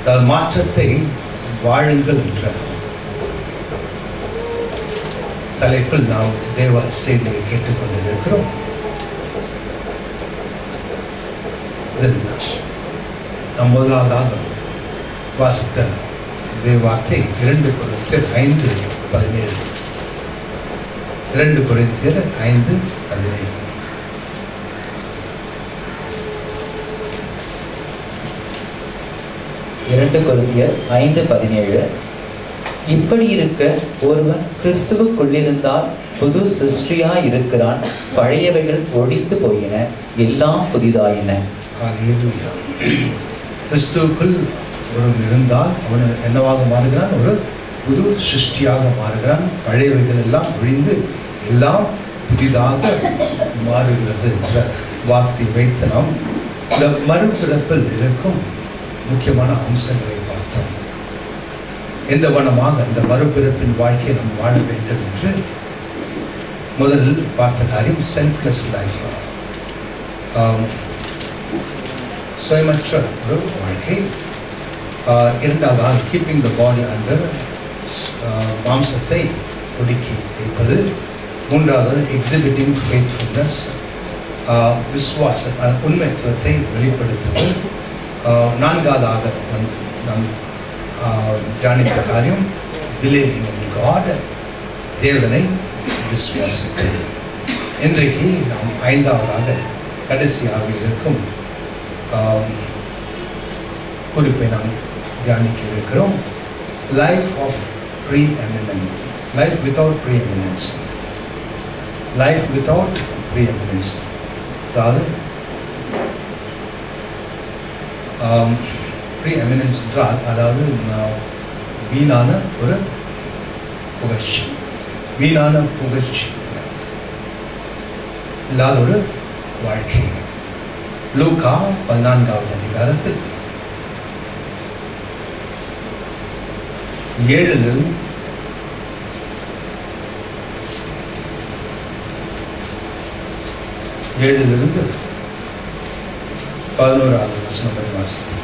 அதாவது மாற்றத்தை வாழுங்கள் என்ற தலைப்பில் நாம் தேவ செய்தியை கேட்டுக்கொண்டிருக்கிறோம் இதில் நாம் முதலாவதாக வாசித்த தேவ வார்த்தை இரண்டு குறைத்தர் ஐந்து பதினேழு இரண்டு குறைத்தர் ஐந்து பதினேழு இரண்டு கொரிந்தியர் ஐந்து பதினேழு இப்படி இருக்க ஒருவன் கிறிஸ்துவுக்குள்ளிருந்தால் புது சிருஷ்டியா இருக்கிறான் பழையவைகள் ஒழித்து போயின எல்லாம் புதிதாயின ஹalleluya. கிறிஸ்துவுக்குள் ஒருவன் இருந்தால் அவன் என்னவாக மாறுகிறான் ஒரு புது சிருஷ்டியாக மாறுகிறான் பழையவைகள் எல்லாம் ஒழிந்து எல்லாம் புதிதாக மாறுகிறது என்ற வார்த்தை வைத்து நாம் இந்த மறுபிறப்பில் இருக்கும் முக்கியமான அம்சங்களை பார்த்தோம் எந்த வண்ணமாக இந்த மறுபிறப்பின் வாழ்க்கையை நாம் வாழ வேண்டும் என்று முதலில் பார்த்த காரியம் செல்ஃப்லெஸ் லைஃப் சுயமற்ற ஒரு வாழ்க்கை ஆஹ் இரண்டாவதாக கீப்பிங் த பாடி அண்டர் மாம்சத்தை ஒடுக்கி வைப்பது மூன்றாவது எக்ஸிபிட்டிங் ஃபெய்த்ஃபுல்னஸ் விஸ்வாச ஆஹ் உண்மைத்துவத்தை வெளிப்படுத்துவது ஆஹ் நான்காவதாக நம்- நம் ஆஹ் தியானித்த காரியம் பிலீவிங் இன் காட் தேவனை விசுவாசித்தல் இன்றைக்கு நாம் ஐந்தாவதாக கடைசியாக இருக்கும் ஆம், குறிப்பை நாம் தியானிக்க இருக்கிறோம் life of preeminence life without preeminence life without preeminence அதாவது ப்ரீ எமினன்ஸ் என்றால் அதாவது ஆஹ், வீணான ஒரு புகழ்ச்சி வீணான புகழ்ச்சி இல்லாத ஒரு வாழ்க்கை லூகா பதினான்காவது அதிகாரத்தில் ஏழிலிருந்து ஏழிலிருந்து பதினோராவது வசனம் வரை வாசிப்போம்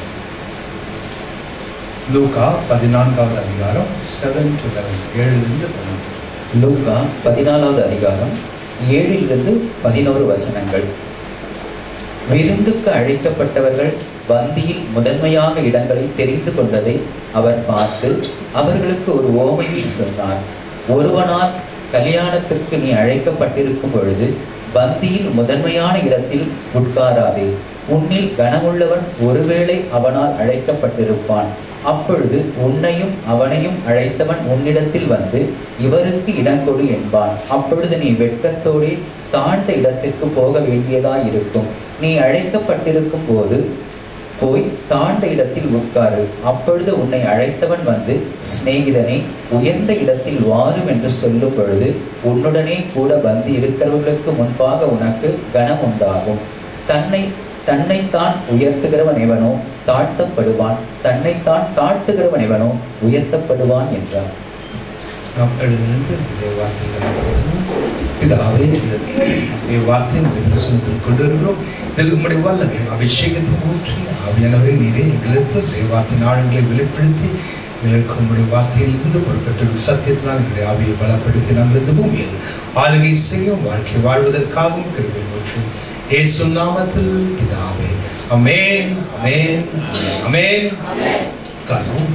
லூகா பதினான்காவது அதிகாரம் செவன் டு லெவன் ஏழிலிருந்து பதினொன்று லூகா பதினாலாவது அதிகாரம் ஏழிலிருந்து பதினோரு வசனங்கள் விருந்துக்கு அழைக்கப்பட்டவர்கள் பந்தியில் முதன்மையாக இடங்களை தெரிந்து கொண்டதை அவர் பார்த்து அவர்களுக்கு ஒரு ஓமையை சொன்னார் ஒருவனால் கல்யாணத்திற்கு நீ அழைக்கப்பட்டிருக்கும் பொழுது பந்தியில் முதன்மையான இடத்தில் உட்காராதே உன்னில் கனமுள்ளவன் ஒருவேளை அவனால் அழைக்கப்பட்டிருப்பான் அப்பொழுது உன்னையும் அவனையும் அழைத்தவன் உன்னிடத்தில் வந்து இவருக்கு இடம் கொடு என்பான் அப்பொழுது நீ வெட்கத்தோடே தாழ்ந்த இடத்திற்கு போக வேண்டியதாயிருக்கும் நீ அழைக்கப்பட்டிருக்கும் போது போய் தாழ்ந்த இடத்தில் உட்காரு அப்பொழுது உன்னை அழைத்தவன் வந்து சிநேகிதனே உயர்ந்த இடத்தில் வாரும் என்று சொல்லும் பொழுது உன்னுடனே கூட வந்து இருக்கிறவர்களுக்கு முன்பாக உனக்கு கனம் உண்டாகும் தன்னை தன்னைத்தான் உயர்த்துகிறவன் எவனோ தாழ்த்தப்படுவான் தன்னைத்தான் தாழ்த்துகிறவன் எவனோ உயர்த்தப்படுவான் என்றார் நாம் எழுதினின்று இதே வார்த்தைகளை எழுதணும் பிதாவே இந்த இதே வார்த்தை இந்த பிரசனத்தில் கொண்டு வருகிறோம் இதில் உம்முடைய வல்லமை அபிஷேகத்தை ஊற்றி ஆவியானவரை நீரே எங்களுக்கு இதே வார்த்தை நாடுகளை வெளிப்படுத்தி எங்களுக்கு உம்முடைய வார்த்தையிலிருந்து பொறுப்பெற்ற சத்தியத்தினால் எங்களுடைய ஆவியை பலப்படுத்தி நாங்கள் இந்த பூமியில் ஆளுகை செய்யும் வாழ்க்கை வாழ்வதற்காகவும் கிருபை ஊற்றி இயேசு நாமத்தில் பிதாவே அமேன் அமேன் அமேன் காரணம்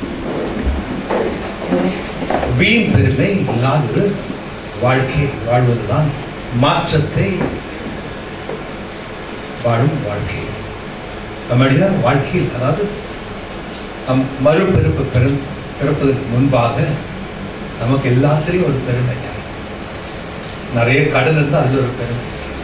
வீண் பெருமை இல்லாத ஒரு வாழ்க்கை வாழ்வதுதான் மாற்றத்தை வாழும் வாழ்க்கை நம்முடைய வாழ்க்கையில் அதாவது நம் மறுபிறப்பு பெரு பிறப்பதற்கு முன்பாக நமக்கு எல்லாத்துலேயும் ஒரு பெருமை நிறைய கடன் இருந்தால் அதில் ஒரு பெருமை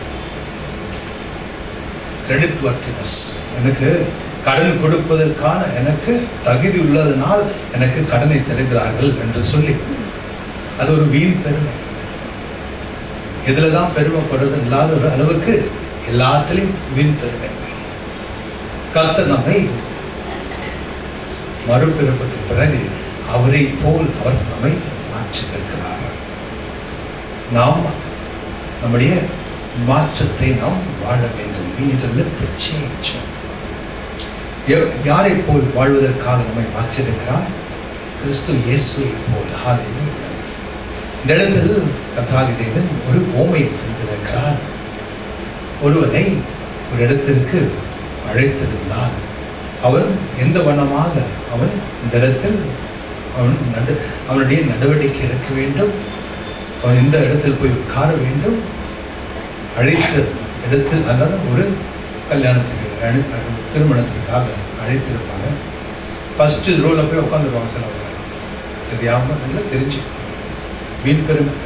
கிரெடிட் வர்த்தினஸ் எனக்கு கடன் கொடுப்பதற்கான எனக்கு தகுதி உள்ளதனால் எனக்கு கடனை தருகிறார்கள் என்று சொல்லி அது ஒரு வீண் பெருமை இதுல தான் பெருமைப்படுறது இல்லாத ஒரு அளவுக்கு எல்லாத்திலையும் வீண் பெருமை கர்த்தர் நம்மை மறுபிறப்புக்கு பிறகு அவரை போல் அவர் நம்மை மாற்றிருக்கிறார் நாம் நம்முடைய மாற்றத்தை நாம் வாழ வேண்டும் we need to live the change ய- யாரை போல் வாழ்வதற்காக நம்மை மாற்றிருக்கிறார் கிறிஸ்து இயேசுவை போல் ஹalleluya. இந்த இடத்தில் கர்த்தராகிய தேவன் ஒரு ஓமையை தந்திருக்கிறார் ஒருவனை ஒரு இடத்திற்கு அழைத்திருந்தால் அவன் எந்த வண்ணமாக அவன் இந்த இடத்தில் அவன் நடு அவனுடைய நடவடிக்கை இருக்க வேண்டும் அவன் எந்த இடத்தில் போய் உட்கார வேண்டும் அழைத்த இடத்தில் அதாவது ஒரு கல்யாணத்துக்கு அழை- திருமணத்திற்காக அழைத்திருப்பாங்க ஃபஸ்ட்டு ரோவில் போய் உட்காந்துருவாங்க சிலவங்க தெரியாமல் இல்லை தெரிஞ்சு வீண் பெருமை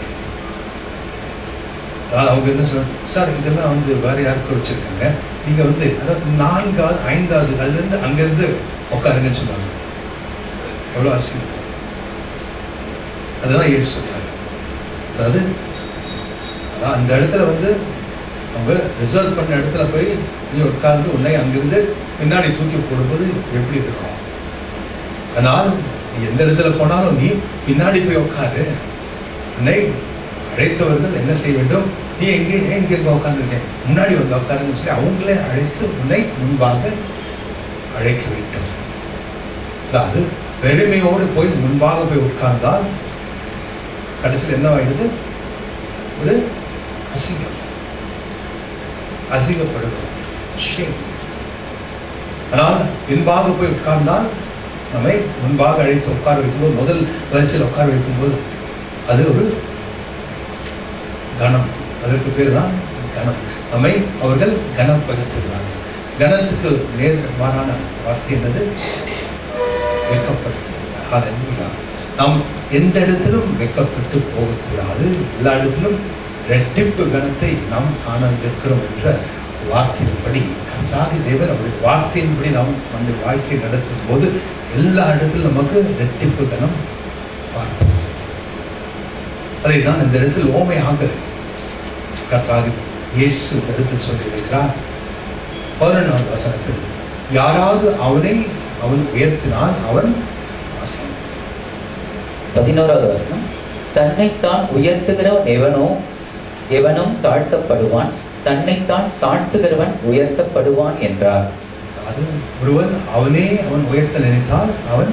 அதாவது அவங்க என்ன சொல்றாங்க சார் இதெல்லாம் வந்து வேற யாருக்கும் வச்சிருக்காங்க நீங்க வந்து அதாவது நான்காவது ஐந்தாவது அதுல இருந்து அங்கிருந்து உட்காருங்கன்னு சொல்லுவாங்க எவ்வளவு அசிங்கம் அதுதான் இயேசு சொல்றாரு அதாவது அதான் அந்த இடத்துல வந்து அவங்க ரிசர்வ் பண்ண இடத்துல போய் நீ உட்கார்ந்து உன்னை அங்கிருந்து பின்னாடி தூக்கி போடும்போது எப்படி இருக்கும் அதனால் நீ எந்த இடத்துல போனாலும் நீ பின்னாடி போய் உட்காரு உன்னை அழைத்தவர்கள் என்ன செய்ய வேண்டும் நீ எங்கே ஏன் இங்கே உட்காந்துருக்கேன் முன்னாடி வந்து உட்காருன்னு சொல்லி அவங்களே அழைத்து உன்னை முன்பாக அழைக்க வேண்டும் அதாவது பெருமையோடு போய் முன்பாக போய் உட்கார்ந்தால் கடைசியில் என்ன ஆயிடுது ஒரு அசிங்கம் அசிங்கப்படுகிறோம் Shame. ஆனால் பின்பாக போய் உட்கார்ந்தால் நம்மை முன்பாக அழைத்து உட்கார வைக்கும்போது முதல் வரிசையில் உட்கார வைக்கும்போது அது ஒரு கணம் அதற்கு பேர் தான் கணம் நம்மை அவர்கள் கனப்படுத்துகிறார்கள் கணத்துக்கு நேர் மாறான வார்த்தை என்னது வெக்கப்படுத்துகிறது ஹalleluya. நாம் எந்த இடத்திலும் வெக்கப்பட்டு போகக்கூடாது எல்லா இடத்திலும் ரெட்டிப்பு கணத்தை நாம் காண இருக்கிறோம் என்ற வார்த்தையின்படி கர்த்தாகி தேவன் அவருடைய வார்த்தையின்படி நாம் நம்முடைய வாழ்க்கையை நடத்தும் போது எல்லா இடத்திலும் நமக்கு ரெட்டிப்பு கணம் பார்ப்போம் அதை தான் இந்த இடத்தில் ஓமையாக கர்த்தாகி இயேசு இந்த இடத்தில் சொல்லியிருக்கிறார் பதினொன்றாவது வசனத்தில் யாராவது அவனை அவன் உயர்த்தினால் அவன் வாசனம் பதினோராவது வசனம் தன்னைத்தான் உயர்த்துகிறவன் எவனோ எவனும் தாழ்த்தப்படுவான் தன்னைத்தான் தாழ்த்துகிறவன் உயர்த்தப்படுவான் என்றார் அது ஒருவன் அவனே அவன் உயர்த்த நினைத்தால் அவன்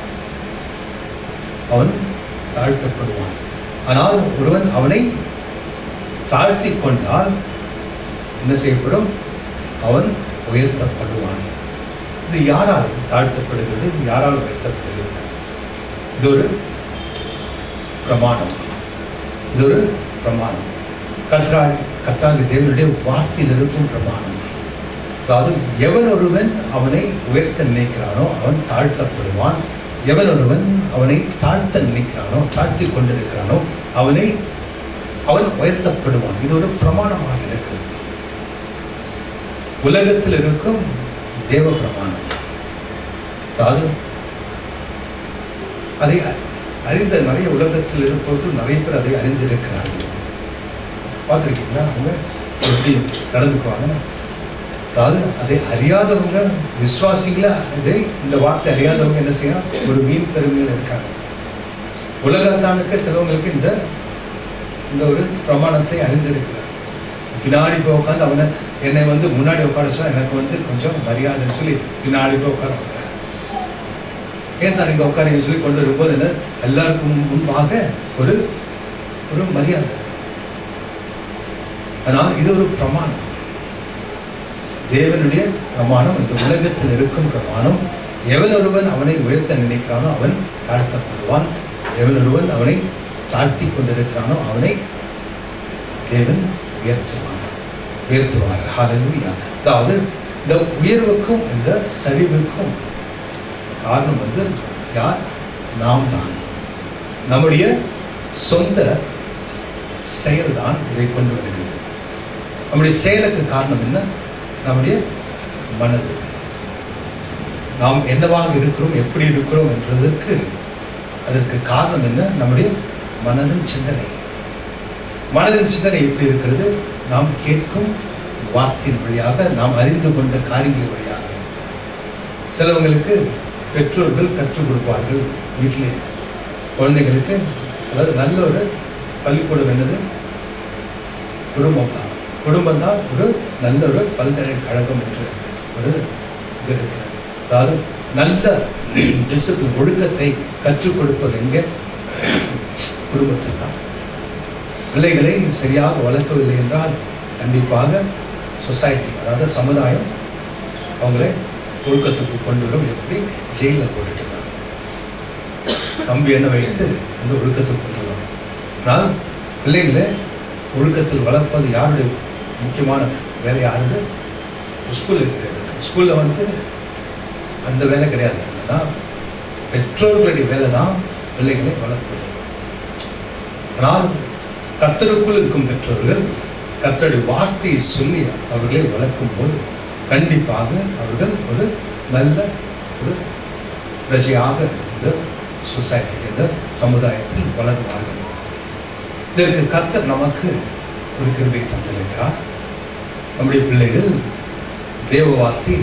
அவன் தாழ்த்தப்படுவான் ஆனால் ஒருவன் அவனை தாழ்த்தி கொண்டால் என்ன செய்யப்படும் அவன் உயர்த்தப்படுவான் இது யாரால் தாழ்த்தப்படுகிறது யாரால் உயர்த்தப்படுகிறது இது ஒரு பிரமாணம் இது ஒரு பிரமாணம் கர்த்தரா கர்த்தாங்க தேவனுடைய வார்த்தையில் இருக்கும் பிரமாணம் அதாவது எவன் ஒருவன் அவனை உயர்த்த நினைக்கிறானோ அவன் தாழ்த்தப்படுவான் எவன் ஒருவன் அவனை தாழ்த்த நினைக்கிறானோ தாழ்த்தி கொண்டிருக்கிறானோ அவனை அவன் உயர்த்தப்படுவான் இது ஒரு பிரமாணமாக இருக்கிறது உலகத்தில் இருக்கும் தேவ பிரமாணம் அதாவது அதை அறிந்த நிறைய உலகத்தில் இருப்பவர்கள் நிறைய பேர் அதை அறிந்திருக்கிறார்கள் பார்த்துருக்கீங்களா அவங்க எப்படி நடந்துக்குவாங்கன்னா அதாவது அதை அறியாதவங்க விசுவாசிகள இதை இந்த வார்த்தை அறியாதவங்க என்ன செய்யலாம் ஒரு மீன் பெருமையில் இருக்காங்க உலகத்தானுக்கு சிலவங்களுக்கு இந்த இந்த ஒரு பிரமாணத்தை அறிந்திருக்கிறார் பின்னாடி போய் உட்காந்து அவனை என்னை வந்து முன்னாடி உட்கார வச்சா எனக்கு வந்து கொஞ்சம் மரியாதைன்னு சொல்லி பின்னாடி போய் உட்கார வைக்கிறார். ஏன் சார் இங்கே உட்காருங்க சொல்லி கொண்டு வரும்போது என்ன எல்லாருக்கும் முன்பாக ஒரு ஒரு மரியாதை ஆனால் இது ஒரு பிரமாணம் தேவனுடைய பிரமாணம் இந்த உலகத்தில் இருக்கும் பிரமாணம் எவன் ஒருவன் அவனை உயர்த்த நினைக்கிறானோ அவன் தாழ்த்தப்படுவான் எவன் ஒருவன் அவனை தாழ்த்தி கொண்டிருக்கிறானோ அவனை தேவன் உயர்த்துவான் உயர்த்துவார் ஹalleluya அதாவது இந்த உயர்வுக்கும் இந்த சரிவுக்கும் காரணம் வந்து யார் நாம் தான் நம்முடைய சொந்த செயல்தான் இதை கொண்டு வருகிறது நம்முடைய செயலுக்கு காரணம் என்ன நம்முடைய மனது நாம் என்னவாக இருக்கிறோம் எப்படி இருக்கிறோம் என்றதற்கு அதற்கு காரணம் என்ன நம்முடைய மனதின் சிந்தனை மனதின் சிந்தனை எப்படி இருக்கிறது நாம் கேட்கும் வார்த்தையின் வழியாக நாம் அறிந்து கொண்ட காரியங்கள் வழியாக சிலவங்களுக்கு பெற்றோர்கள் கற்றுக் கொடுப்பார்கள் வீட்டிலே குழந்தைகளுக்கு அதாவது நல்ல ஒரு பள்ளிக்கூடம் என்னது குடும்பம் தான் குடும்பம் தான் ஒரு நல்ல ஒரு பல்கலைக்கழகம் என்று ஒரு இது இருக்கிறது அதாவது நல்ல டிசிப்ளின் ஒழுக்கத்தை கற்றுக் கொடுப்பது எங்கே குடும்பத்தில் தான் பிள்ளைகளை சரியாக வளர்க்கவில்லை என்றால் கண்டிப்பாக சொசைட்டி அதாவது சமுதாயம் அவங்களை ஒழுக்கத்துக்கு கொண்டு வரும் எப்படி ஜெயிலில் போட்டுட்டு கம்பி எண்ணெய் வைத்து அந்த ஒழுக்கத்துக்கு கொண்டு வரும் ஆனால் பிள்ளைகளை ஒழுக்கத்தில் வளர்ப்பது யாருடைய முக்கியமான வேலையானது ஸ்கூல் ஸ்கூலில் வந்து அந்த வேலை கிடையாது அதான் பெற்றோர்களுடைய வேலை தான் பிள்ளைகளை வளர்ப்பது ஆனால் கர்த்தருக்குள் இருக்கும் பெற்றோர்கள் கர்த்தருடைய வார்த்தையை சொல்லி அவர்களை வளர்க்கும் போது கண்டிப்பாக அவர்கள் ஒரு நல்ல ஒரு பிரஜையாக இந்த சொசைட்டி இந்த சமுதாயத்தில் வளருவார்கள் இதற்கு கர்த்தர் நமக்கு ஒரு கிருபை தந்திருக்கிறார் நம்முடைய பிள்ளைகள் தேவ வார்த்தை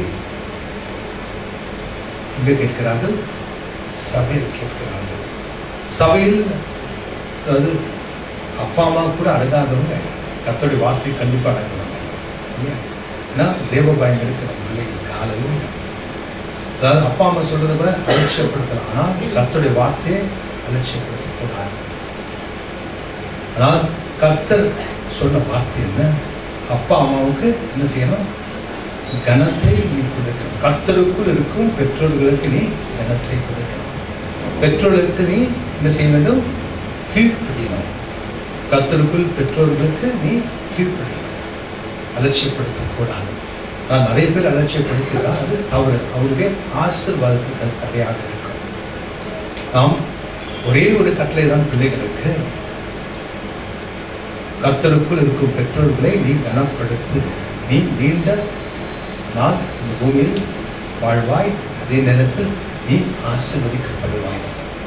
எங்க கேட்கிறார்கள் சபையில் கேட்கிறார்கள் சபையில் அதாவது அப்பா அம்மா கூட அடங்காதவங்க கர்த்தருடைய வார்த்தை கண்டிப்பாக அடங்குவாங்க இல்லையா? ஏன்னா தேவ பயம் இருக்கு நம்ம பிள்ளைகளுக்கு ஆளுங்க அதாவது அப்பா அம்மா சொல்றதை கூட அலட்சியப்படுத்தலாம் ஆனால் கர்த்தருடைய வார்த்தையை அலட்சியப்படுத்தக்கூடாது ஆனால் கர்த்தர் சொன்ன வார்த்தை என்ன அப்பா அம்மாவுக்கு என்ன செய்யணும் கனத்தை நீ கொடுக்கணும் கர்த்தருக்குள் இருக்கும் பெற்றோர்களுக்கு நீ கனத்தை கொடுக்கணும் பெற்றோர்களுக்கு நீ என்ன செய்ய வேண்டும் கீழ்ப்படியணும் கர்த்தருக்குள் பெற்றோர்களுக்கு நீ கீழ்ப்படியணும் அலட்சியப்படுத்தக்கூடாது நான் நிறைய பேர் அலட்சியப்படுத்தினா அது தவறு அவருடைய ஆசீர்வாதத்துக்கு அது தடையாக இருக்கும் நாம் ஒரே ஒரு கட்டளை தான் பிள்ளைகளுக்கு கர்த்தருக்குள் இருக்கும் பெற்றோர்களை நீ கனப்படுத்து நீ நீண்ட நாள் இந்த பூமியில் வாழ்வாய் அதே நேரத்தில் நீ ஆசீர்வதிக்கப்படுவாய்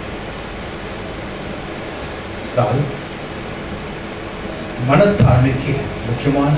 அதாவது மனத்தாழ்மைக்கு முக்கியமான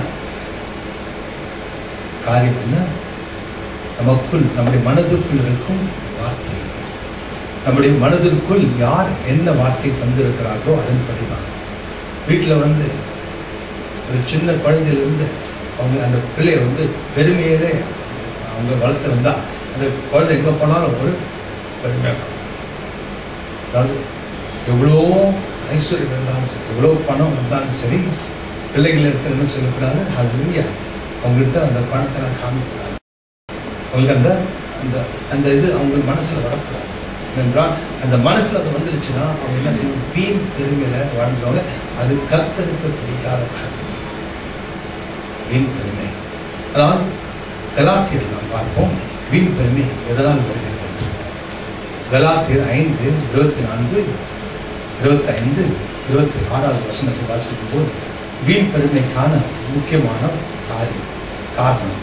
காரியம் என்ன நமக்குள் நம்முடைய மனதிற்குள் இருக்கும் வார்த்தை நம்முடைய மனதிற்குள் யார் என்ன வார்த்தை தந்திருக்கிறார்களோ அதன்படிதான் வீட்டில் வந்து ஒரு சின்ன குழந்தையிலிருந்து அவங்க அந்த பிள்ளையை வந்து பெருமையிலே அவங்க வளர்த்துருந்தா அந்த குழந்தை எங்கே போனாலும் ஒரு பெருமையாக இருக்கும். அதாவது எவ்வளோ ஐஸ்வர்யம் இருந்தாலும் சரி எவ்வளோ பணம் இருந்தாலும் சரி பிள்ளைகள் இடத்துல என்ன சொல்லக்கூடாது அது இல்லையா அவங்கள்ட்ட அந்த பணத்தை நான் காமிக்கூடாது அவங்களுக்கு அந்த அந்த அந்த இது அவங்க மனசில் வரக்கூடாது என்றால் அந்த மனசில் அது வந்துருச்சுன்னா அவங்க என்ன செய்யும் வீண் பெருமையில வாழ்ந்துருவாங்க அது கர்த்தருக்கு பிடிக்காத காரியம் வீண் பெருமை அதனால் கலாத்தியர் நாம் பார்ப்போம் வீண் பெருமை எதனால் வருகிறது என்று கலாத்தியர் ஐந்து இருபத்தி நான்கு இருபத்தைந்து இருபத்தி ஆறாவது வசனத்தை வாசிக்கும் போது வீண் பெருமைக்கான முக்கியமான காரியம் காரணம்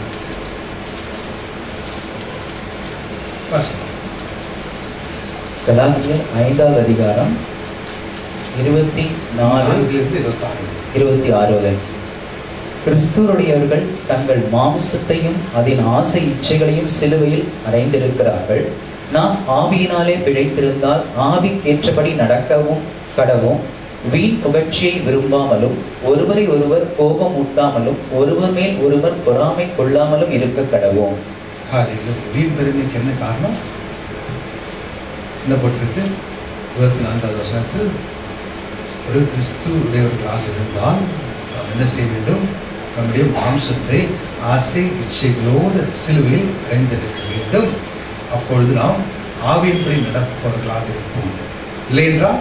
வாசிக்கலாம் கலாத்தியர் ஐந்தாவது அதிகாரம் இருபத்தி நாலு நான்கிலிருந்து இருபத்தாறு இருபத்தி ஆறு வரை கிறிஸ்துவருடையவர்கள் தங்கள் மாம்சத்தையும் அதன் ஆசை இச்சைகளையும் சிலுவையில் அடைந்திருக்கிறார்கள் நாம் ஆவியினாலே பிழைத்திருந்தால் ஆவிக்கேற்றபடி நடக்கவும் கடவும் வீண் புகழ்ச்சியை விரும்பாமலும் ஒருவரை ஒருவர் கோபம் ஊட்டாமலும் ஒருவர் மேல் ஒருவர் பொறாமை கொள்ளாமலும் இருக்க கடவோம் ஹalleluya வீண் பெருமைக்கு என்ன காரணம் என்ன போட்டிருக்கு இருபத்தி நான்காவது வசனத்தில் ஒரு கிறிஸ்து உடையவர்களாக இருந்தால் நாம் என்ன செய்ய வேண்டும் நம்முடைய மாம்சத்தை ஆசை இச்சைகளோடு சிலுவையில் அடைந்திருக்க வேண்டும் அப்பொழுது நாம் ஆவியின்படி நடப்பவர்களாக இருப்போம் இல்லை என்றால்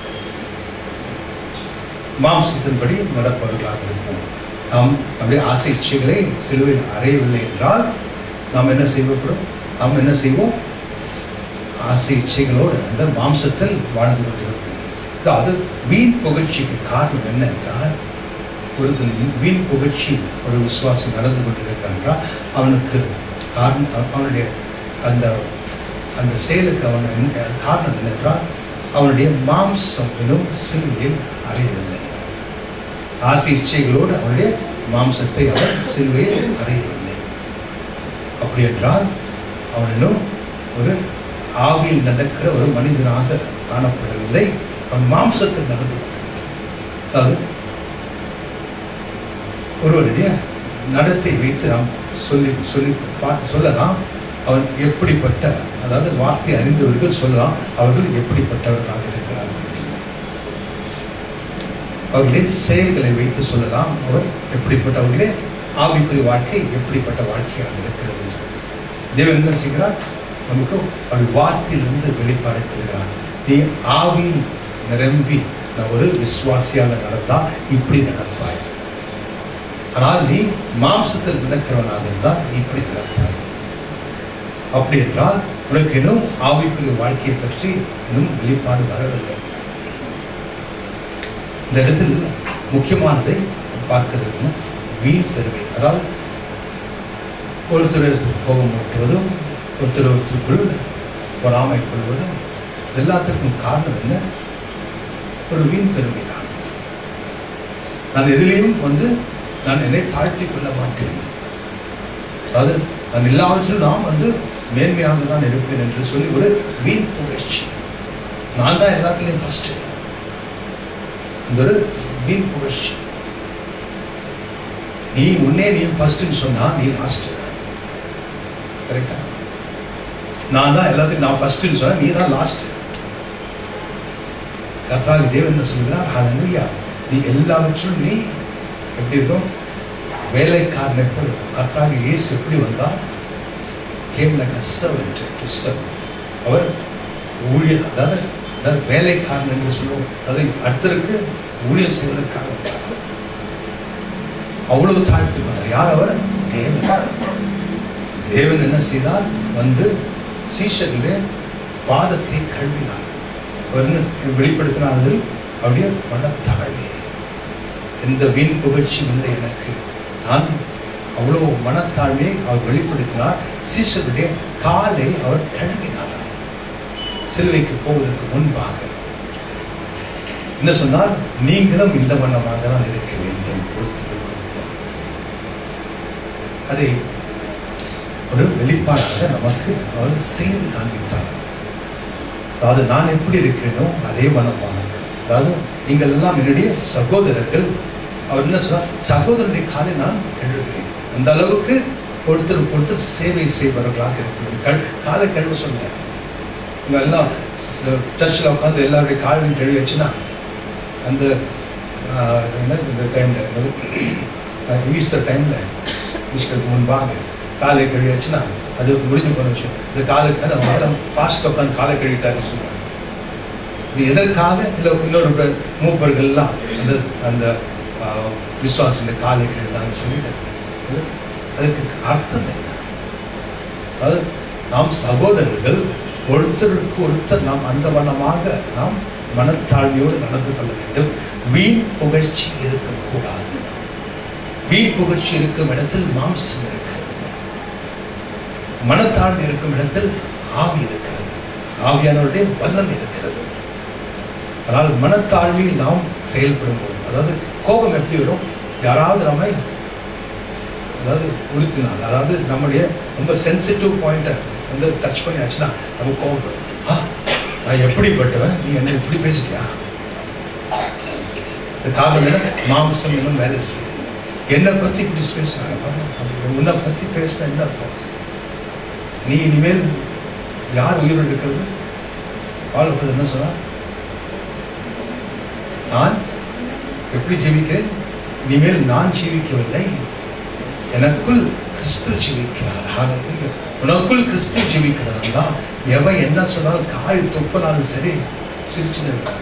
மாம்சத்தின்படி நடப்பவர்களாக இருப்போம் நாம் நம்முடைய ஆசை இச்சைகளை சிலுவையில் அறையவில்லை என்றால் நாம் என்ன செய்யப்படும் நாம் என்ன செய்வோம் ஆசை இச்சைகளோடு அந்த மாம்சத்தில் வாழ்ந்து கொண்டிருப்போம் அது வீண் புகழ்ச்சிக்கு காரணம் என்ன என்றால் ஒருத்தன் வீண் புகழ்ச்சி ஒரு விசுவாசி நடந்து கொண்டிருக்கிறான் என்றால் அவனுக்கு காரணம் அவனுடைய அந்த அந்த செயலுக்கு அவன் என்ன- காரணம் என்னென்றால் அவனுடைய மாம்சம் எனும் சிலுவையில் அறையவில்லை ஆசை இச்சைகளோடு அவனுடைய மாம்சத்தை அவன் சிலுவையில் அறையவில்லை அப்படி என்றால் அவன் இன்னும் ஒரு ஆவியில் நடக்கிற ஒரு மனிதனாக காணப்படவில்லை அவன் மாம்சத்தில் நடந்து கொண்டிருக்கிறான் அதாவது ஒருவருடைய நடத்தை வைத்து நாம் சொல்லி சொல்லி பார்த்து சொல்லலாம் அவன் எப்படிப்பட்ட அதாவது வார்த்தை அறிந்தவர்கள் சொல்லலாம் அவர்கள் எப்படிப்பட்டவர்களாக இருக்கிறார்கள் அவர்களுடைய செயல்களை வைத்து சொல்லலாம் அவர் எப்படிப்பட்ட அவர்களுடைய ஆவிக்குரிய வாழ்க்கை எப்படிப்பட்ட வாழ்க்கையாக இருக்கிறது என்று. தேவன் என்ன செய்கிறார் நமக்கு அவர் வார்த்தையிலிருந்து வெளிப்பாடு தருகிறார் நீ ஆவியில் நிரம்பி நான் ஒரு விசுவாசியாக நடந்தா இப்படி நடப்பாய் ஆனால் நீ மாம்சத்தில் நடக்கிறவனாக இருந்தால் இப்படி நடப்பாய் அப்படி என்றால் உனக்கு இன்னும் ஆவிக்குரிய வாழ்க்கையை பற்றி இன்னும் வெளிப்பாடு வரவில்லை இந்த இடத்தில் முக்கியமானதை பார்க்கிறது வீண் பெருமை அதாவது ஒருத்தர் ஒருத்தர் கோபம் ஊட்டுவதும் ஒருத்தர் ஒருத்தருக்குள் பொறாமை கொள்வதும் இது எல்லாத்துக்கும் காரணம் என்ன ஒரு வீண் பெருமை தான் நான் எதிலையும் வந்து நான் என்னை தாழ்த்தி கொள்ள மாட்டேன் அதாவது நான் எல்லாவற்றிலும் நான் வந்து மேன்மையாக தான் இருப்பேன் என்று சொல்லி ஒரு வீண் புகழ்ச்சி நான் தான் எல்லாத்துலேயும் ஃபர்ஸ்ட் அந்த ஒரு வீண் புகழ்ச்சி நீ உன்னே நீ ஃபர்ஸ்ட்னு சொன்னா நீ லாஸ்ட் கரெக்டா நான் தான் எல்லாத்தையும் நான் ஃபர்ஸ்ட்னு சொன்னா நீ தான் லாஸ்ட் கர்த்தாவி தேவன் என்ன சொல்கிறார் ஹalleluya நீ எல்லாவற்றிலும் நீ எப்படி இருக்கும் வேலைக்காரனை போல் கர்த்தாவி இயேசு எப்படி வந்தார் came like a servant to serve அவர் ஊழியர் அதாவது அதாவது வேலைக்காரன் என்று சொல்லுவோம் அதாவது அடுத்தருக்கு ஊழியர் செய்வதற்காக வந்தார் அவ்வளவு தாழ்த்து கொண்டார் யார் அவர் தேவன் தேவன் என்ன செய்தார் வந்து சீஷர்களுடைய பாதத்தை கழுவினார் அவர் என்ன செய்- வெளிப்படுத்தினார் அதில் அவருடைய மனத்தாழ்மை எந்த வீண் புகழ்ச்சியும் இல்லை எனக்கு நான் அவ்வளவு மனத்தாழ்மையை அவர் வெளிப்படுத்தினார் சீஷருடைய காலை அவர் கழுவினார் சிலுவைக்கு போவதற்கு முன்பாக என்ன சொன்னார் நீங்களும் இந்த வண்ணமாக தான் இருக்க வேண்டும் ஒருத்தர் ஒருத்தர் அதை ஒரு வெளிப்பாடாக நமக்கு அவர் செய்து காண்பித்தார் அதாவது நான் எப்படி இருக்கிறேனோ அதே வண்ணமாக அதாவது நீங்கள் எல்லாம் என்னுடைய சகோதரர்கள் அவர் என்ன சொன்னார் சகோதரனுடைய காலை நான் கழுவுகிறேன் அந்த அளவுக்கு ஒருத்தருக்கு ஒருத்தர் சேவை செய்பவர்களாக இருக்கிறது கழு காலை கழுவ சொன்னார் இவங்க எல்லாம் சர்ச்சில் உட்காந்து எல்லாருடைய காலையும் கழுவி வச்சுன்னா அந்த ஆஹ், என்ன இந்த டைமில் என்னது ஆஹ், ஈஸ்டர் டைமில் ஈஸ்டருக்கு முன்பாக காலை கழுவி வச்சுன்னா அது முடிஞ்சு போன விஷயம் இந்த காலை அந்த பாஸ்ட் உட்காந்து காலை கழுவிட்டாருன்னு சொல்லுவாங்க இது எதற்காக இல்லை இன்னொரு பே- மூப்பர்கள்லாம் அந்த அந்த ஆஹ், விசுவாசிகளை காலை கழுவினான்னு சொல்லிட்டு அது அதுக்கு அர்த்தம் என்ன அதாவது நாம் சகோதரர்கள் ஒருத்தருக்கு ஒருத்தர் நாம் அந்த வண்ணமாக நாம் மனத்தாழ்மையோடு நடந்து கொள்ள வேண்டும் வீண் புகழ்ச்சி இருக்கக்கூடாது வீண் புகழ்ச்சி இருக்கும் இடத்தில் மாம்சம் இருக்கிறது மனத்தாழ்மை இருக்கும் இடத்தில் ஆவி இருக்கிறது ஆவியானவருடைய வல்லம் இருக்கிறது ஆனால் மனத்தாழ்மையில் நாம் செயல்படும் போது அதாவது கோபம் எப்படி வரும் யாராவது நம்மை அதாவது உளுத்தினால் அதாவது நம்முடைய ரொம்ப சென்சிட்டிவ் பாயிண்ட்டை வந்து டச் பண்ணியாச்சுன்னா நமக்கு கோபம் வரும் ஆ நான் எப்படிப்பட்டவன் நீ என்ன இப்படி பேசிட்டியா அது காரணம் என்ன மாம்சம் இன்னும் வேலை செய்யுது என்னை பற்றி இப்படி பேசுறாங்க பாருங்க அப்படி உன்னை பற்றி பேசினா என்ன அர்த்தம் நீ இனிமேல் யார் உயிரோடு இருக்கிறது பாலப்பது என்ன சொன்னா நான் எப்படி ஜீவிக்கிறேன் இனிமேல் நான் ஜீவிக்கவில்லை எனக்குள் கிறிஸ்து ஜீவிக்கிறார் ஹalleluya. உனக்குள் கிறிஸ்து ஜீவிக்கிறது தான் எவன் என்ன சொன்னாலும் காய் துப்பினாலும் சரி சிரிச்சுன்னு இருப்பான்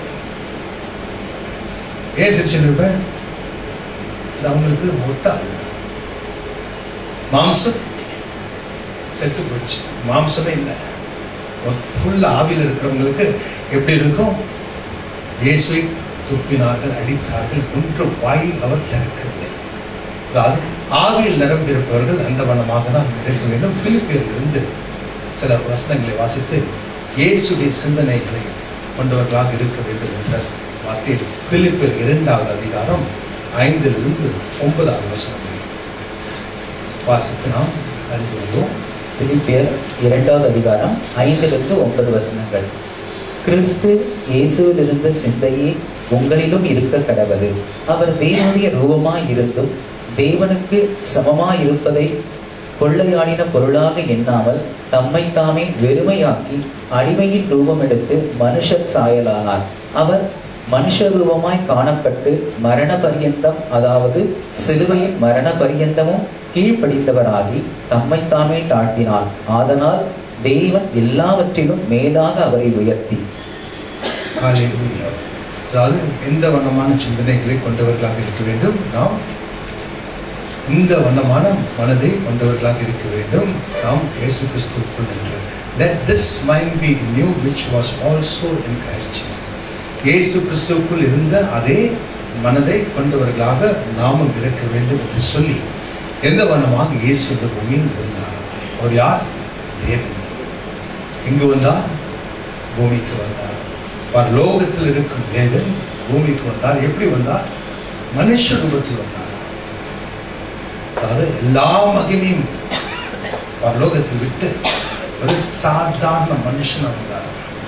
ஏன் சிரிச்சுன்னு இருப்பேன் அது அவங்களுக்கு ஒட்டாது மாம்சம் செத்து போயிடுச்சு மாம்சமே இல்லை ஃபுல்லா ஆவியில் இருக்கிறவங்களுக்கு எப்படி இருக்கும் இயேசுவை துப்பினார்கள் அடித்தார்கள் ஒன்று வாய் அவர் திறக்கவில்லை அதாவது ஆவியில் நிரம்பியிருப்பவர்கள் அந்த வண்ணமாக தான் இருக்க வேண்டும் பிலிப்பியரில் இருந்து சில வசனங்களை வாசித்து இயேசுடைய சிந்தனைகளை கொண்டவர்களாக இருக்க வேண்டும் என்ற வார்த்தையில் பிலிப்பியர் இரண்டாவது அதிகாரம் ஐந்திலிருந்து ஒன்பதாவது வசனம் வரை வாசித்து நாம் அறிந்து கொள்வோம் பிலிப்பியர் இரண்டாவது அதிகாரம் ஐந்திலிருந்து ஒன்பது வசனங்கள் கிறிஸ்து இயேசுவில் இருந்த சிந்தையே உங்களிலும் இருக்க கடவது அவர் தேவனுடைய ரூபமாய் இருந்தும் தேவனுக்கு சமமாய் இருப்பதை கொள்ளையாடின பொருளாக எண்ணாமல் தம்மை தாமே வெறுமையாக்கி அடிமையின் ரூபம் எடுத்து மனுஷர் சாயலானார் அவர் மனுஷ ரூபமாய் காணப்பட்டு மரண பரியந்தம் அதாவது சிலுவையின் மரண பரியந்தமும் கீழ்ப்படிந்தவராகி தம்மை தாமே தாழ்த்தினார் ஆதலால் தேவன் எல்லாவற்றிலும் மேலாக அவரை உயர்த்தி ஹalleluya அதாவது எந்த வண்ணமான சிந்தனைகளை கொண்டவர்களாக இருக்க வேண்டும் நாம் இந்த வண்ணமான மனதை கொண்டவர்களாக இருக்க வேண்டும் நாம் இயேசு கிறிஸ்துவுக்குள் என்று let this mind be in you which was also in Christ Jesus இயேசு கிறிஸ்துவுக்குள் இருந்த அதே மனதை கொண்டவர்களாக நாமும் இருக்க வேண்டும் என்று சொல்லி எந்த வண்ணமாக இயேசு இந்த பூமியில் இருந்தார் அவர் யார் தேவன் எங்கு வந்தார் பூமிக்கு வந்தார் பரலோகத்தில் இருக்கும் தேவன் பூமிக்கு வந்தார் எப்படி வந்தார் மனுஷ ரூபத்தில் வந்தார் அதாவது எல்லா மகிமையும் பரலோகத்தில் விட்டு ஒரு சாதாரண மனுஷனா வந்தார்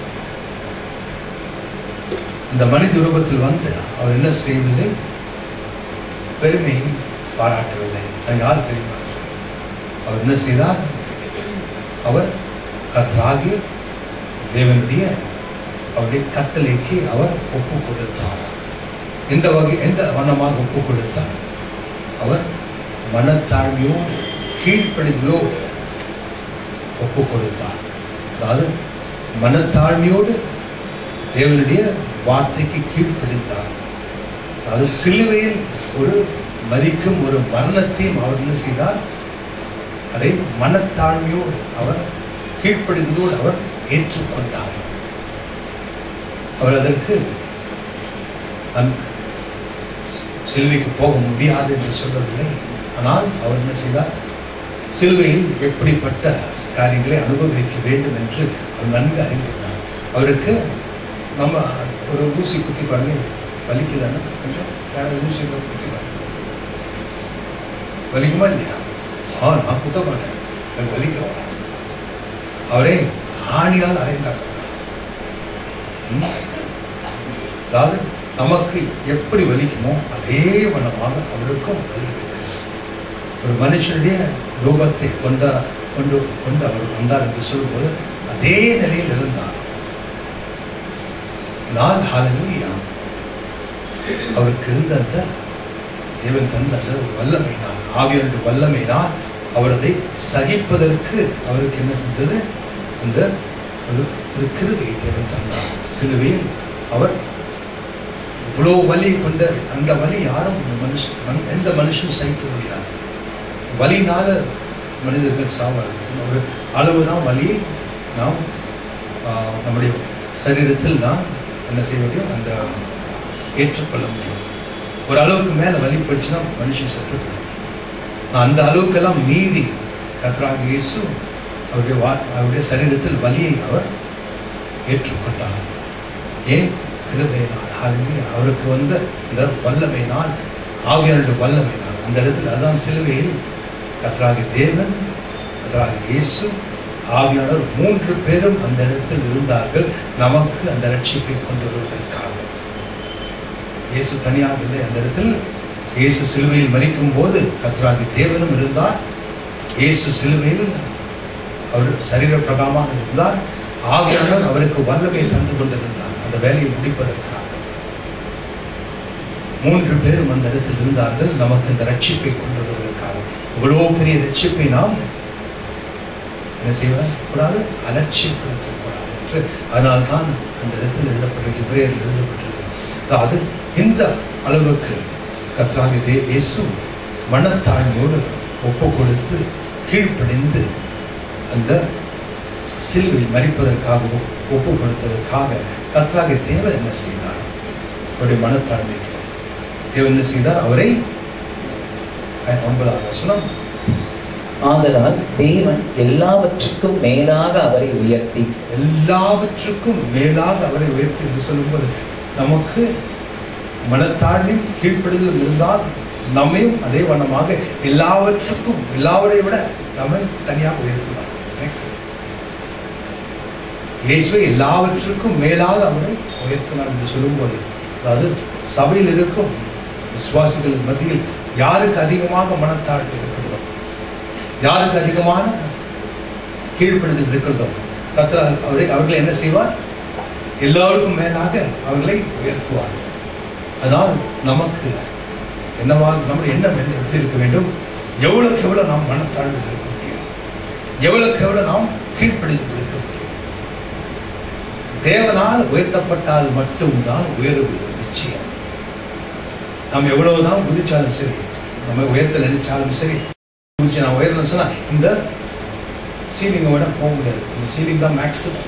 அந்த மனித ரூபத்தில் வந்து அவர் என்ன செய்யவில்லை பெருமை பாராட்டவில்லை அது யார் தெரியுமா அவர் என்ன செய்தார் அவர் கர்த்தராகிய தேவனுடைய அவருடைய கட்டளைக்கு அவர் ஒப்பு கொடுத்தார் எந்த வகை எந்த வண்ணமாக ஒப்பு கொடுத்தார் அவர் மனத்தாழ்மையோடு கீழ்ப்படிதலோடு ஒப்பு கொடுத்தார் அதாவது மனத்தாழ்மையோடு தேவனுடைய வார்த்தைக்கு கீழ்ப்படிந்தார் அதாவது சிலுவையில் ஒரு மரிக்கும் ஒரு மரணத்தையும் அவர் என்ன செய்தார் அதை மனத்தாழ்மையோடு அவர் கீழ்ப்படிதலோடு அவர் ஏற்றுக்கொண்டார் அவர் அதற்கு அன்- சிலுவைக்கு போக முடியாது என்று சொல்லவில்லை ஆனால் அவர் என்ன செய்தார் சிலுவையில் எப்படிப்பட்ட காரியங்களை அனுபவிக்க வேண்டும் என்று அவர் நன்கு அறிந்திருந்தார் அவருக்கு நம்ம ஒரு ஊசி குத்தி பாருங்க வலிக்குதானே கொஞ்சம் யாராவது ஊசி இருந்தா குத்தி பாருங்க வலிக்குமா இல்லையா ஆ நான் குத்த மாட்டேன் எனக்கு வலிக்க அவரே ஆணியால் அறைந்தார் ம்? அதாவது நமக்கு எப்படி வலிக்குமோ அதே வண்ணமாக அவருக்கும் வலி இருக்கு ஒரு மனுஷனுடைய ரூபத்தை கொண்ட கொண்டு கொண்டு அவர் வந்தார் என்று சொல்லும்போது அதே நிலையில் இருந்தார் நான் ஹalleluya அவருக்கு இருந்த அந்த தேவன் தந்த அந்த வல்லமையினால் ஆவியருடைய வல்லமையினால் அவர் அதை சகிப்பதற்கு அவருக்கு என்ன செஞ்சது அந்த ஒரு ஒரு கிருபையை தேவன் தந்தார் சிலுவையில் அவர் இவ்வளோ வலி கொண்ட அந்த வலி யாரும் இந்த மனுஷன் மனு- எந்த மனுஷனும் சகிக்க முடியாது வலினால மனிதர்கள் சாவார்கள் ஒரு அளவுதான் வலியை நாம் ஆஹ், நம்முடைய சரீரத்தில் நாம் என்ன செய்ய முடியும் அந்த ஏற்றுக்கொள்ள முடியும் ஒரு அளவுக்கு மேலே வலி போயிடுச்சுன்னா மனுஷன் செத்து போயிடும் நான் அந்த அளவுக்கெல்லாம் மீறி கர்த்தராகிய இயேசு அவருடைய வா அவருடைய சரீரத்தில் வலியை அவர் ஏற்றுக்கொண்டார் ஏன் கிருபையினால் ஹalleluya அவருக்கு வந்த இந்த வல்லமையினால் ஆவியாருடைய வல்லமையினால் அந்த இடத்துல அதான் சிலுவையில் கர்த்தராகிய தேவன் கர்த்தராகிய இயேசு ஆவியானவர் மூன்று பேரும் அந்த இடத்தில் இருந்தார்கள் நமக்கு அந்த ரட்சிப்பை கொண்டு வருவதற்காக இயேசு தனியாக இல்லை அந்த இடத்தில் இயேசு சிலுவையில் மறிக்கும் போது கர்த்தராகிய தேவனும் இருந்தார் இயேசு சிலுவையில் அவர் சரீர பிரகாமாக இருந்தார் ஆவியானவர் அவருக்கு வல்லமையை தந்து கொண்டிருந்தார் அந்த வேலையை முடிப்பதற்காக மூன்று பேரும் அந்த இடத்தில் இருந்தார்கள் நமக்கு இந்த ரட்சிப்பை கொண்டு வருவதற்காக இவ்வளோ பெரிய ரட்சிப்பை நாம் என்ன செய்வது கூடாது அலட்சியப்படுத்தக்கூடாது என்று அதனால்தான் அந்த இடத்தில் எழுதப்பட்ட இப்ரேயரில் எழுதப்பட்டிருக்கு அதாவது இந்த அளவுக்கு கர்த்தராகிய தே இயேசு மனத்தாழ்மையோடு ஒப்பு கொடுத்து கீழ்ப்படிந்து அந்த சிலுவையில் மறிப்பதற்காக ஒப்- ஒப்பு கொடுத்ததற்காக கர்த்தராகிய தேவன் என்ன செய்தார் அவருடைய மனத்தாழ்மைக்கு தேவன் என்ன செய்தார் அவரை அஹ், ஒன்பதாவது வசனம் ஆதலால் தேவன் எல்லாவற்றுக்கும் மேலாக அவரை உயர்த்தி எல்லாவற்றுக்கும் மேலாக அவரை உயர்த்தி என்று சொல்லும்போது நமக்கு மனத்தாழ்மையும் கீழ்ப்படுதலும் இருந்தால் நம்மையும் அதே வண்ணமாக எல்லாவற்றுக்கும் எல்லாவரை விட நம்மை தனியாக உயர்த்துவார் இயேசுவை எல்லாவற்றுக்கும் மேலாக அவரை உயர்த்தினார் என்று சொல்லும்போது அதாவது சபையில் இருக்கும் விசுவாசிகள் மத்தியில் யாருக்கு அதிகமாக மனத்தாழ்வு இருக்கிறதோ யாருக்கு அதிகமான கீழ்ப்படுதல் இருக்கிறதோ கர்த்தர் அவரை அவர்களை என்ன செய்வார் எல்லோருக்கும் மேலாக அவர்களை உயர்த்துவார் அதனால் நமக்கு என்னவாக நம்முடைய எண்ணம் என்ன எப்படி இருக்க வேண்டும் எவ்வளவுக்கு எவ்வளவு நாம் மனத்தாழ்வு இருக்க முடியும் எவ்வளவுக்கு எவ்வளவு நாம் கீழ்ப்படிந்து இருக்க முடியும் தேவனால் உயர்த்தப்பட்டால் மட்டும்தான் உயர்வு நிச்சயம் நாம் எவ்வளவுதான் குதிச்சாலும் சரி நம்ம உயர்த்த நினைச்சாலும் சரி குதிச்சு நான் உயரணும்னு சொன்னா இந்த சீலிங்கை விட போக முடியாது இந்த சீலிங் தான் மேக்ஸிமம்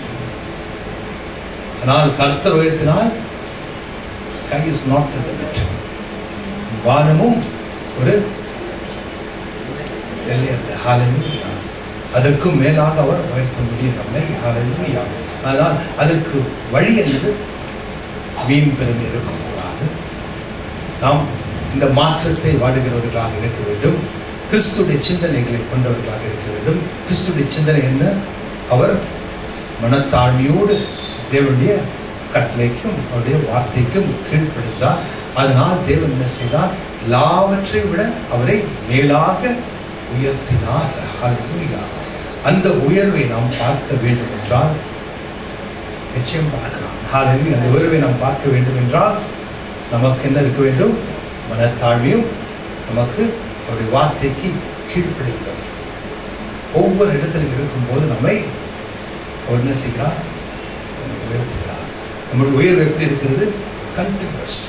ஆனால் கர்த்தர் உயர்த்தினால் sky is not the limit வானமும் ஒரு எல்லை அல்ல ஹalleluya அதற்கும் மேலாக அவர் உயர்த்த முடியும் நம்மை ஹalleluya அதனால் அதற்கு வழி என்பது வீண் பெருமை இருக்கக்கூடாது நாம் இந்த மாற்றத்தை வாடுகிறவர்களாக இருக்க வேண்டும் கிறிஸ்துடைய சிந்தனைகளை கொண்டவர்களாக இருக்க வேண்டும் கிறிஸ்துடைய சிந்தனை என்ன அவர் மனத்தாழ்மையோடு தேவனுடைய கட்டளைக்கும் அவருடைய வார்த்தைக்கும் கீழ்ப்படிந்தார் அதனால் தேவன் என்ன செய்தார் எல்லாவற்றையும் விட அவரை மேலாக உயர்த்தினார் ஹalleluya அந்த உயர்வை நாம் பார்க்க வேண்டும் என்றால் நிச்சயம் பார்க்கலாம் ஹalleluya அந்த உயர்வை நாம் பார்க்க வேண்டும் என்றால் நமக்கு என்ன இருக்க வேண்டும் மனத்தாழ்மையும் நமக்கு அவருடைய வார்த்தைக்கு கீழ்ப்படுகிறோம் ஒவ்வொரு இடத்திலும் இருக்கும்போது நம்மை அவர் என்ன செய்கிறார் நம்மை உயர்த்துகிறார் நம்முடைய உயர்வு எப்படி இருக்கிறது கண்டினியூஸ்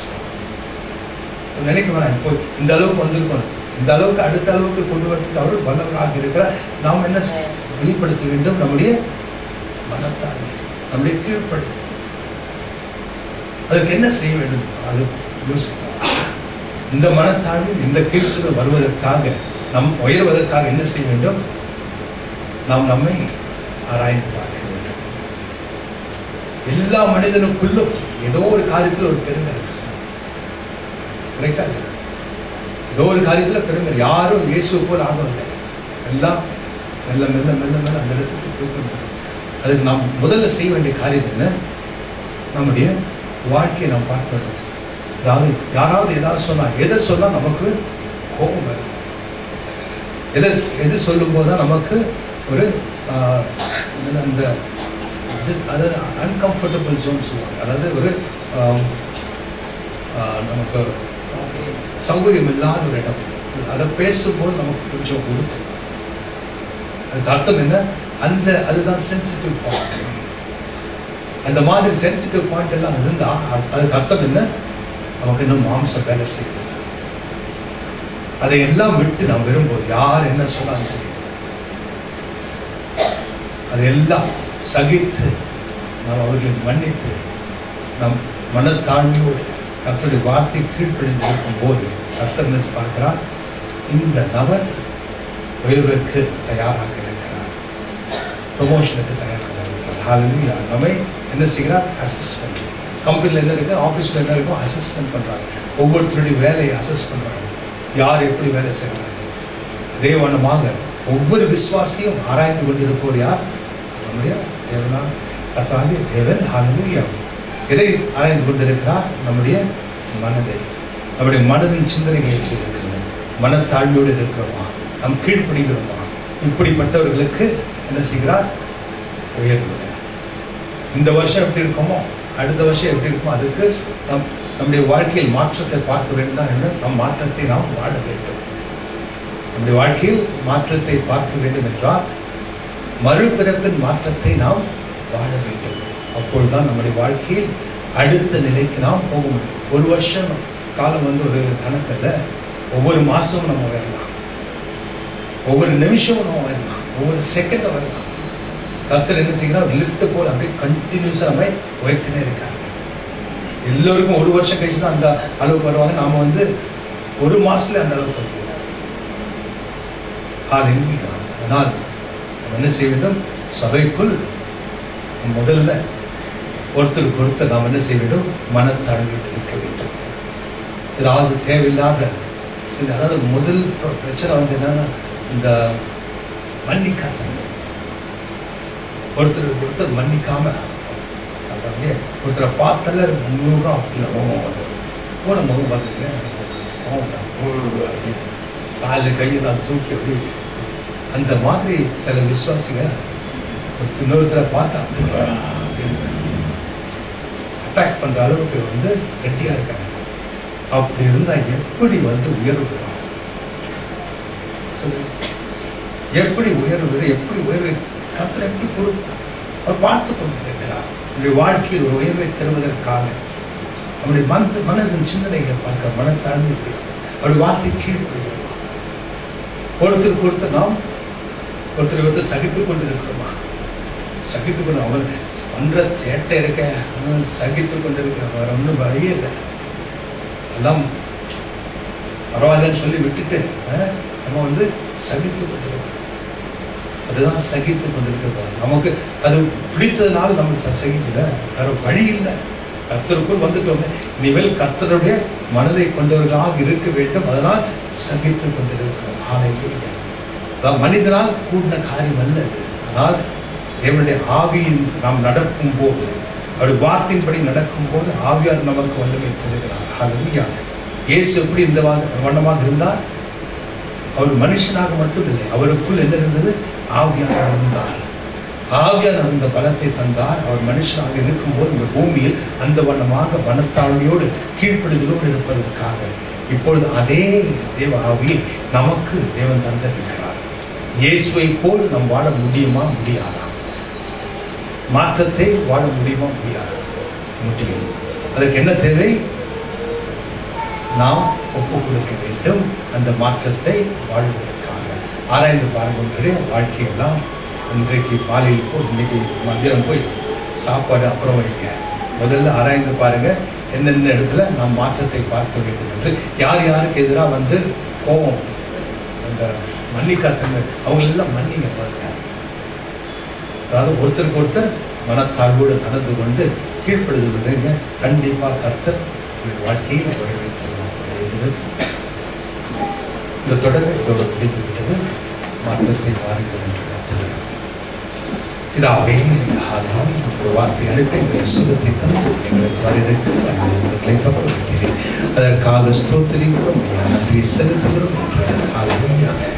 நினைக்க வேணாம் இப்போ இந்த அளவுக்கு வந்திருக்கோம் இந்த அளவுக்கு அடுத்த அளவுக்கு கொண்டு வரதுக்கு அவர் வல்லவராக இருக்கிறார் நாம் என்ன செய்- வெளிப்படுத்த வேண்டும் நம்முடைய மனத்தாழ்மை நம்முடைய கீழ்ப்படி அதுக்கு என்ன செய்ய வேண்டும் அது யோசிக்கலாம் இந்த மனத்தாழ்வு இந்த கீழ்ப்புதல் வருவதற்காக நம் உயர்வதற்காக என்ன செய்ய வேண்டும் நாம் நம்மை ஆராய்ந்து பார்க்க வேண்டும் எல்லா மனிதனுக்குள்ளும் ஏதோ ஒரு காரியத்தில் ஒரு பெருமை இருக்கு கரெக்டா இல்லையா ஏதோ ஒரு காரியத்தில் பெருமை இருக்கு. யாரும் இயேசு போல் ஆகவில்லை எல்லாம் மெல்ல மெல்ல மெல்ல மெல்ல அந்த இடத்துக்கு போய் கொண்டு அதுக்கு நாம் முதல்ல செய்ய வேண்டிய காரியம் என்ன நம்முடைய வாழ்க்கையை நாம் பார்க்க வேண்டும் அதாவது யாராவது ஏதாவது சொன்னா எதை சொன்னா நமக்கு கோபம் வருது எதை எது சொல்லும்போது தான் நமக்கு ஒரு ஆஹ், என்னது அந்த dis- அதாவது அன்கம்ஃபர்டபுள் ஜோன் சொல்லுவாங்க அதாவது ஒரு ஆம், ஆஹ், நமக்கு சௌகரியம் இல்லாத ஒரு இடம் அதை பேசும்போது நமக்கு கொஞ்சம் உறுத்து அதுக்கு அர்த்தம் என்ன அந்த அதுதான் சென்சிட்டிவ் பாயிண்ட் அந்த மாதிரி சென்சிட்டிவ் பாயிண்ட் எல்லாம் இருந்தா அ- அதுக்கு அர்த்தம் என்ன நமக்கு இன்னும் மாம்சம் வேலை செய்யுது அதை எல்லாம் விட்டு நாம் வரும்போது யார் என்ன சொன்னாலும் சரி அதையெல்லாம் சகித்து நாம் அவர்களை மன்னித்து நம் மனத்தாழ்மையோடு கர்த்தருடைய வார்த்தை கீழ்ப்படிந்து இருக்கும் போது கர்த்தர் என்ன பார்க்கிறார் இந்த நபர் உயர்வுக்கு தயாராக இருக்கிறார் ப்ரொமோஷனுக்கு தயாராக இருக்கிறார் ஹalleluya நம்மை என்ன செய்கிறார் அசிஸ்டன்ட் கம்பெனியில் என்ன இருக்கு ஆஃபீஸில் என்ன இருக்கும் அசிஸ்டன்ட் பண்ணுறாங்க ஒவ்வொருத்தருடைய வேலையை அசஸ் பண்ணுறாங்க யார் எப்படி வேலை செய்கிறாங்க அதே வண்ணமாக ஒவ்வொரு விசுவாசியும் ஆராய்ந்து கொண்டிருப்போர் யார் நம்முடைய தேவனா கர்த்தாகிய தேவன் ஹalleluya எதை ஆராய்ந்து கொண்டிருக்கிறார் நம்முடைய மனதை நம்முடைய மனதின் சிந்தனைகள் எப்படி இருக்கிறது மனத்தாழ்மையோடு இருக்கிறோமா நாம் கீழ்ப்படுகிறோமா இப்படிப்பட்டவர்களுக்கு என்ன செய்கிறார் உயர்வு இந்த வருஷம் எப்படி இருக்குமோ அடுத்த வருஷம் எப்படி இருக்குமோ அதுக்கு நம் நம்முடைய வாழ்க்கையில் மாற்றத்தை பார்க்க வேண்டும் என்ன நம் மாற்றத்தை நாம் வாழ வேண்டும் நம்முடைய வாழ்க்கையில் மாற்றத்தை பார்க்க வேண்டும் என்றால் மறுபிறப்பின் மாற்றத்தை நாம் வாழ வேண்டும் அப்பொழுதுதான் நம்முடைய வாழ்க்கையில் அடுத்த நிலைக்கு நாம் போக முடியும் ஒரு வருஷம் காலம் வந்து ஒரு கணக்கில் ஒவ்வொரு மாதமும் நம்ம வரலாம் ஒவ்வொரு நிமிஷமும் நம்ம வரலாம் ஒவ்வொரு செகண்டும் வரலாம் கர்த்தர் என்ன செய்கிறார் லிஃப்ட் போல் அப்படியே கண்டினியூஸாக நம்ம உயர்த்தினே இருக்காங்க எல்லோருக்கும் ஒரு வருஷம் கழிச்சு தான் அந்த அளவுக்கு வருவாங்க நாம வந்து ஒரு மாசத்துல அந்த அளவுக்கு வந்துருவோம் ஹalleluya. அதனால் நம்ம என்ன செய்ய வேண்டும் சபைக்குள் முதல்ல ஒருத்தருக்கு ஒருத்தர் நாம் என்ன செய்ய வேண்டும் மனத்தாழ்மையோடு இருக்க வேண்டும் ஏதாவது தேவையில்லாத சில அதாவது முதல் பிர- பிரச்சனை வந்து என்னன்னா இந்த மன்னிக்காத்தன்மை ஒருத்தர் ஒருத்தர் மன்னிக்காம அது அப்படியே ஒருத்தரை பார்த்தால முகம் அப்படி முகம் வந்து போன முகம் பார்த்தீங்க கோவம் தான். அப்படின்னு. காலு கையெல்லாம் தூக்கி அப்படி அந்த மாதிரி சில விசுவாசிங்க ஒரு இன்னொருத்தரை பார்த்தா அட்டாக் பண்ற அளவுக்கு வந்து கெட்டியா இருக்காங்க அப்படி இருந்தா எப்படி வந்து உயர்வு பெறும் சொல்லு எப்படி உயர்வு பெறும் எப்படி உயர்வு கத்தர் எப்படி கொடுப்பார் அவர் பார்த்து கொண்டு இருக்கிறார் நம்முடைய வாழ்க்கையில் ஒரு உயர்வை தருவதற்காக நம்முடைய மனது மனசின் சிந்தனைகளை பார்க்க மனத்தாழ்மை இருக்கிறோம் அவருடைய வார்த்தை கீழ்ப்படுகிறோம் ஒருத்தருக்கு ஒருத்தர் நாம் ஒருத்தர் ஒருத்தர் சகித்துக் கொண்டு இருக்கிறோமா சகித்துக் கொண்டு அவன் பண்ற சேட்டை இருக்க அவன் சகித்துக் கொண்டு இருக்கிறான் வேற ஒன்றும் வழியே இல்லை எல்லாம் பரவாயில்லன்னு சொல்லி விட்டுட்டு அஹ், நம்ம வந்து சகித்துக் கொண்டு இருக்கிறோம் அதுதான் சகித்துக் கொண்டிருக்கிறது நமக்கு அது பிடித்ததுனால நம்ம ச- சகிக்கல வேற வழி இல்லை கர்த்தருக்குள் வந்துட்டோங்க இனிமேல் கர்த்தருடைய மனதை கொண்டவர்களாக இருக்க வேண்டும் அதனால் சகித்துக் கொண்டிருக்கிறோம் ஹalleluya அதான் மனிதனால் கூடின காரியம் அல்ல அது. ஆனால் தேவனுடைய ஆவியின் நாம் நடக்கும் போது அவருடைய வார்த்தையின்படி நடக்கும் போது ஆவியார் நமக்கு வல்லமை தருகிறார் ஹalleluya இயேசு எப்படி இந்த வா- வண்ணமாக இருந்தார் அவர் மனுஷனாக மட்டும் இல்லை அவருக்குள் என்ன இருந்தது ஆவியார் இருந்தார் ஆவியார் அந்த பலத்தை தந்தார் அவர் மனுஷனாக இருக்கும்போது இந்த பூமியில் அந்த வண்ணமாக மனத்தாழ்மையோடு கீழ்ப்படுதலோடு இருப்பதற்காக இப்பொழுது அதே தேவ ஆவியை நமக்கு தேவன் தந்திருக்கிறார் இயேசுவை போல் நாம் வாழ முடியுமா முடியாதா மாற்றத்தை வாழ முடியுமா முடியாதா முடியும் அதற்கு என்ன தேவை நாம் ஒப்பு கொடுக்க வேண்டும் அந்த மாற்றத்தை வாழ்வதற்காக ஆராய்ந்து பாருங்களுடைய வாழ்க்கையெல்லாம் இன்றைக்கு மாலையில் போய் இன்னைக்கு மதியம் போய் சாப்பாடு அப்புறம் வைங்க முதல்ல ஆராய்ந்து பாருங்க என்னென்ன இடத்துல நாம் மாற்றத்தை பார்க்க வேண்டும் என்று யார் யாருக்கு எதிராக வந்து கோபம் அந்த மன்னிக்காத்தங்க அவங்க எல்லாம் மன்னிங்க பாருங்க அதாவது ஒருத்தருக்கு ஒருத்தர் மனத்தாழ்வோடு நடந்து கொண்டு கீழ்ப்படுதல் விடுங்க கண்டிப்பா கர்த்தர் உங்கள் வாழ்க்கையை உயர்வை தருவார் இது இந்த தொடர் இதோடு பிடித்து விட்டது மாற்றத்தை வாருங்கள் என்று கர்த்தர் இதாவே இந்த ஆதாரம் உங்களுடைய வார்த்தை அனுப்பி எங்களை சுகத்தை தந்து எங்களுக்கு வரவேற்கு எங்களை தப்புகிறேன் அதற்காக ஸ்தோத்திரிக்கிறோம் ஐயா நன்றியை செலுத்துகிறோம் என்று ஹalleluya